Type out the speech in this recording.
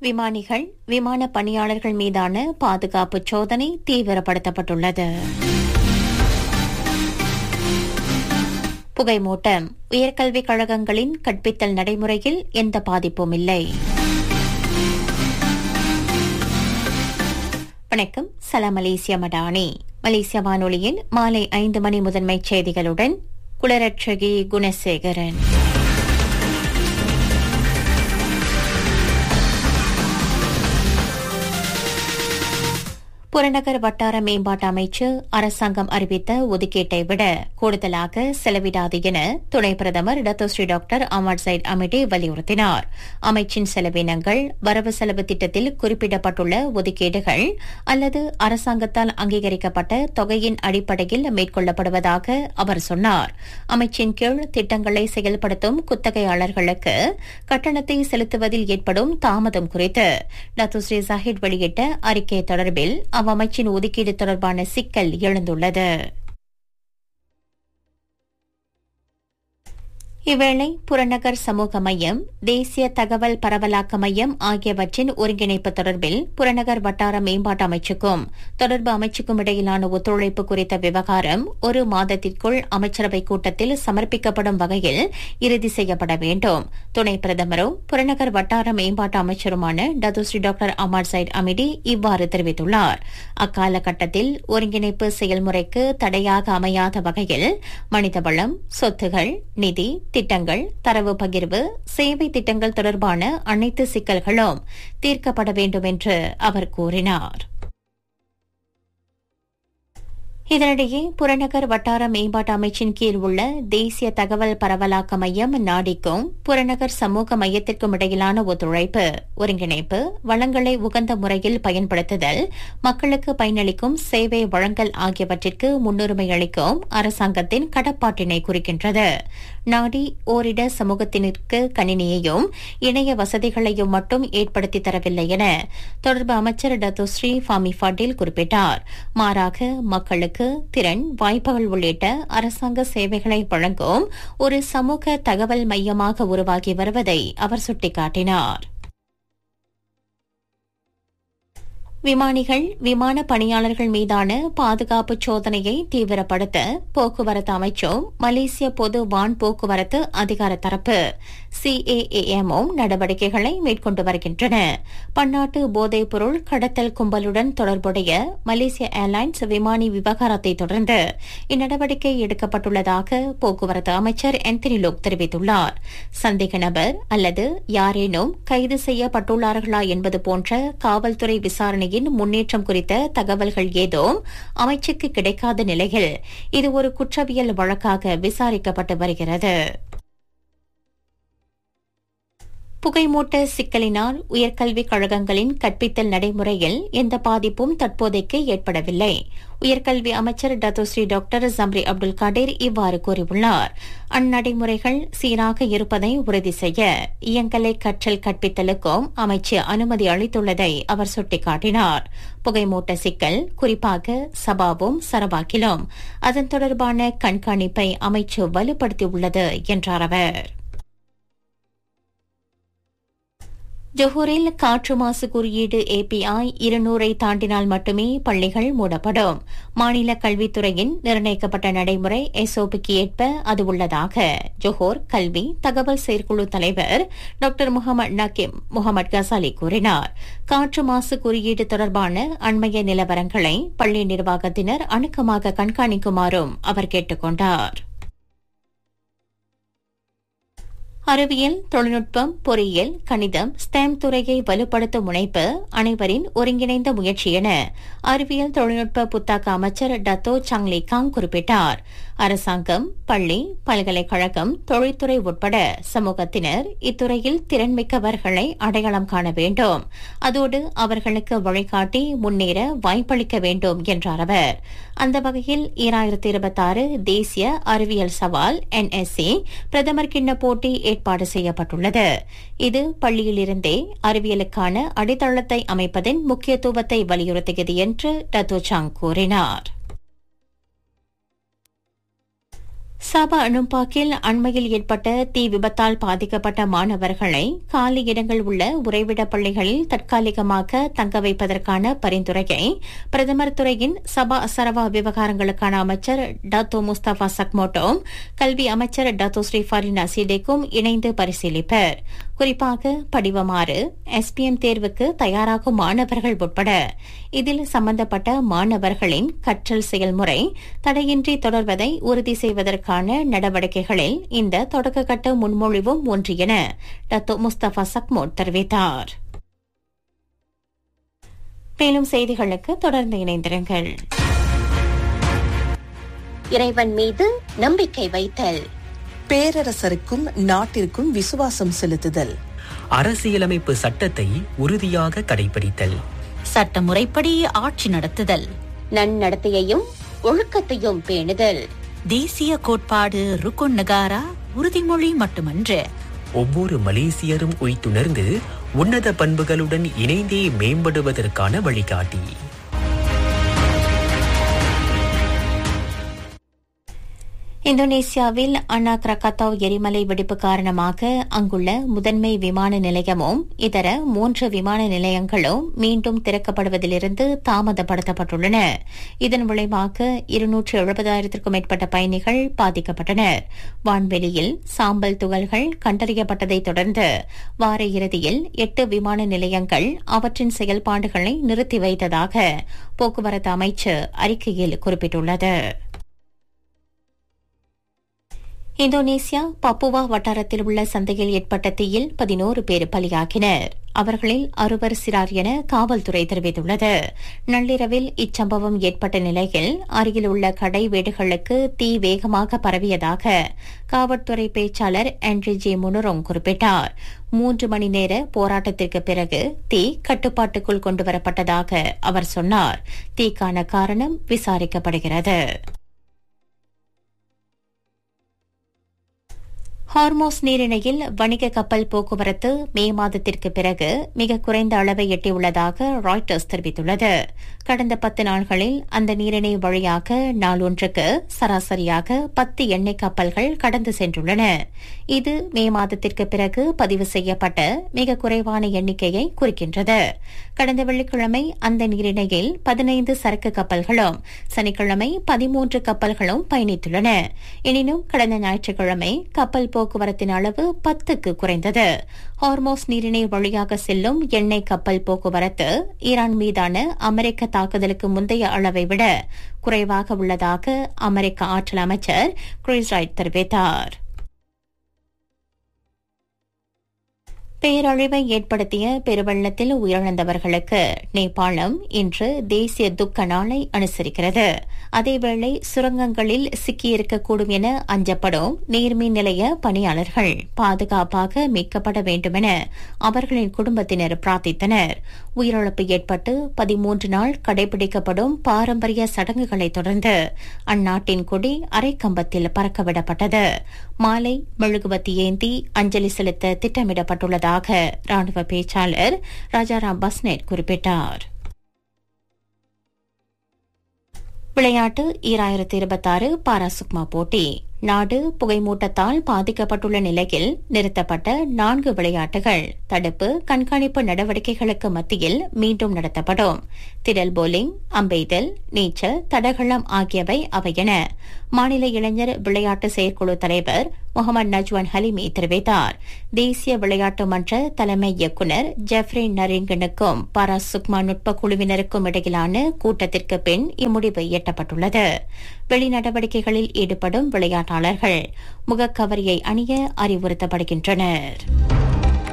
விமானிகள் விமான பணியாளர்கள் மீதான பாதுகாப்பு சோதனை தீவிரப்படுத்தப்பட்டுள்ளது புகைமூட்டம் உயர்கல்விக் கழகங்களின் கற்பித்தல் நடைமுறையில் எந்த பாதிப்பும் இல்லை வணக்கம் சலாம் மலேசியா மடானி மலேசிய வானொலியின் மாலை ஐந்து மணி முதன்மைச் செய்திகளுடன் குளரட்சகி குணசேகரன் புறநகர் வட்டார மேம்பாட்டு அமைச்சு அரசாங்கம் அறிவித்த ஒதுக்கீட்டை விட கூடுதலாக செலவிடாது என துணை பிரதமர் Datuk Seri doctor Ahmad Zahid Hamidi வலியுறுத்தினார் அமைச்சின் செலவினங்கள் வரவு செலவு திட்டத்தில் குறிப்பிடப்பட்டுள்ள ஒதுக்கீடுகள் அல்லது அரசாங்கத்தால் அங்கீகரிக்கப்பட்ட தொகையின் அடிப்படையில் மேற்கொள்ளப்படுவதாக அவர் சொன்னார் அமைச்சின் கீழ் திட்டங்களை செயல்படுத்தும் குத்தகையாளர்களுக்கு கட்டணத்தை செலுத்துவதில் ஏற்படும் தாமதம் குறித்து டத்துஸ்ரீ ஜாஹிட் வெளியிட்ட அறிக்கை தொடர்பில் அவ்வமைச்சின் ஒதுக்கீடு தொடர்பான சிக்கல் எழுந்துள்ளது இவ்வேளை புறநகர் சமூக மையம் தேசிய தகவல் பரவலாக்க மையம் ஆகியவற்றின் ஒருங்கிணைப்பு தொடர்பில் புறநகர் வட்டார மேம்பாட்டு அமைச்சுக்கும் தொடர்பு அமைச்சுக்கும் இடையிலான ஒத்துழைப்பு குறித்த விவகாரம் ஒரு மாதத்திற்குள் அமைச்சரவை கூட்டத்தில் சமர்ப்பிக்கப்படும் வகையில் இறுதி செய்யப்பட வேண்டும் துணை பிரதமரும் புறநகர் வட்டார மேம்பாட்டு அமைச்சருமான Datuk Seri doctor Ahmad Zahid Hamidi இவ்வாறு தெரிவித்துள்ளார் அக்காலகட்டத்தில் ஒருங்கிணைப்பு செயல்முறைக்கு தடையாக அமையாத வகையில் மனிதவளம் சொத்துகள் நிதி திட்டங்கள் தரவு பகிர்வு சேவை திட்டங்கள் தொடர்பான அனைத்து சிக்கல்களும் தீர்க்கப்பட வேண்டும் என்று அவர் கூறினார் இதனிடையே புறநகர் வட்டார மேம்பாட்டு அமைச்சின் கீழ் உள்ள தேசிய தகவல் பரவலாக்க மையம் நாடிக்கும் புறநகர் சமூக மையத்திற்கும் இடையிலான ஒத்துழைப்பு ஒருங்கிணைப்பு வளங்களை உகந்த முறையில் பயன்படுத்துதல் மக்களுக்கு பயனளிக்கும் சேவை வழங்கல் ஆகியவற்றிற்கு முன்னுரிமை அளிக்கும் அரசாங்கத்தின் கடப்பாட்டினை குறிக்கின்றது நாடி ஓரிட சமூகத்தினருக்கு கணினியையும் இணைய வசதிகளையும் மட்டும் ஏற்படுத்தி தரவில்லை என தொடர்பு அமைச்சர் டத்துஸ்ரீ ஃபாமி ஃபட்டில் குறிப்பிட்டார் மாறாக மக்களுக்கு திறன் வாய்ப்புகள் உள்ளிட்ட அரசாங்க சேவைகளை வழங்கும் ஒரு சமூக தகவல் மையமாக உருவாகி வருவதை அவர் சுட்டிக்காட்டினார் விமானிகள் விமான பணியாளர்கள் மீதான பாதுகாப்பு சோதனையை தீவிரப்படுத்த போக்குவரத்து அமைச்சும் மலேசிய பொது வான் போக்குவரத்து அதிகார தரப்பு சிஏஏஎம்மும் நடவடிக்கைகளை மேற்கொண்டு வருகின்றன பன்னாட்டு போதைப் பொருள் கடத்தல் கும்பலுடன் தொடர்புடைய மலேசிய ஏர்லைன்ஸ் விமானி விவகாரத்தை தொடர்ந்து இந்நடவடிக்கை எடுக்கப்பட்டுள்ளதாக போக்குவரத்து அமைச்சர் என்தனி லோக் தெரிவித்துள்ளார் சந்தேக நபர் அல்லது யாரேனும் கைது செய்யப்பட்டுள்ளார்களா என்பது போன்ற காவல்துறை விசாரணையில் விசாரணையின் முன்னேற்றம் குறித்த தகவல்கள் ஏதும் அமைச்சுக்கு கிடைக்காத நிலையில் இது ஒரு குற்றவியல் வழக்காக விசாரிக்கப்பட்டு வருகிறது புகைமூட்ட சிக்கலினால் உயர்கல்விக் கழகங்களின் கற்பித்தல் நடைமுறையில் எந்த பாதிப்பும் தற்போதைக்கு ஏற்படவில்லை உயர்கல்வி அமைச்சர் Datuk Seri doctor Zambry Abdul Kadir இவ்வாறு கூறியுள்ளார் அந்நடைமுறைகள் சீராக இருப்பதை உறுதி செய்ய இயங்கலை கற்றல் கற்பித்தலுக்கும் அமைச்சு அனுமதி அளித்துள்ளதை அவர் சுட்டிக்காட்டினார் புகைமூட்ட சிக்கல் குறிப்பாக சபாவும் சரபாக்கிலும் அதன் தொடர்பான கண்காணிப்பை அமைச்சு வலுப்படுத்தியுள்ளது என்றார் அவர் ஜொஹூரில் காற்று மாசு குறியீடு ஏபிஐ இருநூறை தாண்டினால் மட்டுமே பள்ளிகள் மூடப்படும் மாநில கல்வித்துறையின் நிர்ணயிக்கப்பட்ட நடைமுறை எஸ்ஓபிக்கு ஏற்ப அது உள்ளதாக ஜொஹோர் கல்வி தகவல் செயற்குழு தலைவர் doctor Mohamed Nakim Mohamed Ghazali கூறினார் காற்று மாசு குறியீடு தொடர்பான அண்மைய நிலவரங்களை பள்ளி நிர்வாகத்தினர் அணுக்கமாக கண்காணிக்குமாறும் அவர் கேட்டுக் கொண்டார் அறிவியல் தொழில்நுட்பம் பொறியியல் கணிதம் ஸ்டெம் துறையை வலுப்படுத்தும் முனைப்பு அனைவரின் ஒருங்கிணைந்த முயற்சி என அறிவியல் தொழில்நுட்ப புத்தாக்க அமைச்சர் டத்தோ சங்லி காங் குறிப்பிட்டார் அரசாங்கம் பள்ளி பல்கலைக்கழகம் தொழில்துறை உட்பட சமூகத்தினர் இத்துறையில் திறன்மிக்கவர்களை அடையாளம் காண வேண்டும் அதோடு அவர்களுக்கு வழிகாட்டி முன்னேற வாய்ப்பளிக்க வேண்டும் என்றார் அவர் அந்த வகையில் ஈராயிரத்தி இருபத்தாறு தேசிய அறிவியல் சவால் என்எஸ்சி பிரதமர் கிண்ண போட்டி ஏற்பாடு செய்யப்பட்டுள்ளது இது பள்ளியிலிருந்தே அறிவியலுக்கான அடித்தளத்தை அமைப்பதின் முக்கியத்துவத்தை வலியுறுத்தியது என்று டத்தோ சாங் கூறினார் சபா அனும்பாக்கில் அண்மையில் ஏற்பட்ட தீ விபத்தால் பாதிக்கப்பட்ட மாணவர்களை காலி இடங்கள் உள்ள உறைவிட பள்ளிகளில் தற்காலிகமாக தங்க வைப்பதற்கான பரிந்துரையை பிரதமர் துறையின் சபா அசரவா விவகாரங்களுக்கான அமைச்சர் டாத்தோ முஸ்தபா சக்மோட்டோ கல்வி அமைச்சர் டாத்தோ ஸ்ரீஃபாரினா சீடேக்கும் இணைந்து பரிசீலிப்பர் குறிப்பாக படிவமாறு எஸ்பிஎம் தேர்வுக்கு தயாராகும் மாணவர்கள் உட்பட இதில் சம்பந்தப்பட்ட மாணவர்களின் கற்றல் செயல்முறை தடையின்றி தொடர்வதை உறுதி செய்வதற்கான நடவடிக்கைகளில் இந்த தொடக்கக்கட்ட முன்மொழிவும் ஒன்று என டத்தோ முஸ்தபா சக்மோட் தெரிவித்தார் மேலும் செய்திகளுக்கு தொடர்ந்து இணைந்திருங்கள் இறைவன் மீது நம்பிக்கை வைத்தல் பேரரசருக்கும் நாட்டிற்கும் விசுவாசம் செலுத்துதல் அரசியலமைப்பு சட்டத்தை உறுதியாக கடைபிடித்தல் சட்டமுறைப்படி ஆட்சி நடத்துதல் நன்னடத்தையையும் ஒழுக்கத்தையும் பேணுதல் தேசிய கோட்பாடு ருக்குன் நகாரா உறுதிமொழி மட்டுமன்று ஒவ்வொரு மலேசியரும் உய்த்துணர்ந்து உன்னத பண்புகளுடன் இணைந்தே மேம்படுவதற்கான வழிகாட்டி இந்தோனேசியாவில் அனா கிரகத்தாவ் எரிமலை வெடிப்பு காரணமாக அங்குள்ள முதன்மை விமான நிலையமும் இதர மூன்று விமான நிலையங்களும் மீண்டும் திறக்கப்படுவதிலிருந்து தாமதப்படுத்தப்பட்டுள்ளன இதன் விளைவாக இருநூற்று எழுபதாயிரத்திற்கும் மேற்பட்ட பயணிகள் பாதிக்கப்பட்டனர் வான்வெளியில் சாம்பல் துகள்கள் கண்டறியப்பட்டதைத் தொடர்ந்து வார இறுதியில் எட்டு விமான நிலையங்கள் அவற்றின் செயல்பாடுகளை நிறுத்தி வைத்ததாக போக்குவரத்து அமைச்சு அறிக்கையில் குறிப்பிட்டுள்ளது இந்தோனேசியா பப்புவா வட்டாரத்தில் உள்ள சந்தையில் ஏற்பட்ட தீயில் பதினோரு பேர் பலியாகினர் அவர்களில் அறுவர் சிறார் என காவல்துறை தெரிவித்துள்ளது நள்ளிரவில் இச்சம்பவம் ஏற்பட்ட நிலையில் அருகில் உள்ள கடை வீடுகளுக்கு தீ வேகமாக பரவியதாக காவல்துறை பேச்சாளர் ஆண்ட்ரி ஜே முனரோங் குறிப்பிட்டார் மூன்று மணி நேர போராட்டத்திற்கு பிறகு தீ கட்டுப்பாட்டுக்குள் கொண்டுவரப்பட்டதாக அவர் சொன்னார் தீக்கான காரணம் விசாரிக்கப்படுகிறது ஹார்மோஸ் நீரிணையில் வணிக கப்பல் போக்குவரத்து மே மாதத்திற்கு பிறகு மிக குறைந்த அளவை எட்டியுள்ளதாக ராய்டர்ஸ் தெரிவித்துள்ளது கடந்த பத்து நாள்களில் அந்த நீரிணை வழியாக நாளொன்றுக்கு சராசரியாக பத்து எண்ணெய் கப்பல்கள் கடந்து சென்றுள்ளன இது மே மாதத்திற்கு பிறகு பதிவு செய்யப்பட்ட மிக குறைவான எண்ணிக்கையை குறிக்கின்றது கடந்த வெள்ளிக்கிழமை அந்த நீரிணையில் பதினைந்து சரக்கு கப்பல்களும் சனிக்கிழமை பதிமூன்று கப்பல்களும் பயணித்துள்ளன எனினும் கடந்த ஞாயிற்றுக்கிழமை கப்பல் போக்குவரத்தின் அளவு பத்துக்கு குறைந்தது ஹார்மோஸ் நீரிணை வழியாக செல்லும் எண்ணெய் கப்பல் போக்குவரத்து ஈரான் மீதான அமெரிக்க தாக்குதலுக்கு முந்தைய அளவை விட குறைவாக உள்ளதாக அமெரிக்க ஆற்றல் அமைச்சர் கிறிஸ் ரைட் தெரிவித்தார் பேரழிவை ஏற்படுத்திய பெருவெள்ளத்தில் உயிரிழந்தவர்களுக்கு நேபாளம் இன்று தேசிய துக்க நாளை அனுசரிக்கிறது அதேவேளை சுரங்கங்களில் சிக்கியிருக்கக்கூடும் என அஞ்சப்படும் நீர்மின் நிலைய பணியாளர்கள் பாதுகாப்பாக மீட்கப்பட வேண்டுமென அவர்களின் குடும்பத்தினர் பிரார்த்தித்தனர் உயிரிழப்பு ஏற்பட்டு பதிமூன்று நாள் கடைபிடிக்கப்படும் பாரம்பரிய சடங்குகளை தொடர்ந்து அந்நாட்டின் கொடி அரைக்கம்பத்தில் பறக்கவிடப்பட்டது மாலை மெழுகுவத்தி ஏந்தி அஞ்சலி செலுத்த திட்டமிடப்பட்டுள்ளதாக ராணுவ பேச்சாளர் ராஜாராம் பஸ்னேட் குறிப்பிட்டார் விளையாட்டு ஈராயிரத்தி இருபத்தாறு பாராசுக்மா போட்டி நாடு புகைமூட்டத்தால் பாதிக்கப்பட்டுள்ள நிலையில் நிறுத்தப்பட்ட நான்கு விளையாட்டுகள் தடுப்பு கண்காணிப்பு நடவடிக்கைகளுக்கு மத்தியில் மீண்டும் நடத்தப்படும் திடல் போலிங் அம்பெய்தல் நீச்சல் தடகளம் ஆகியவை அவையென மாநில இளைஞர் விளையாட்டு செயற்குழு தலைவர் முகமது நஜ்வான் ஹலிமி தெரிவித்தார் தேசிய விளையாட்டு மன்ற தலைமை இயக்குநர் ஜெஃப்ரி நரிங்கனுக்கும் பாரா சுக்மா நுட்ப குழுவினருக்கும் இடையிலான கூட்டத்திற்கு பின் இம்முடிவு எட்டப்பட்டுள்ளது வெளிநடவடிக்கைகளில் ஈடுபடும் விளையாட்டாளர்கள் முகக்கவரியை அணிய அறிவுறுத்தப்படுகின்றனர்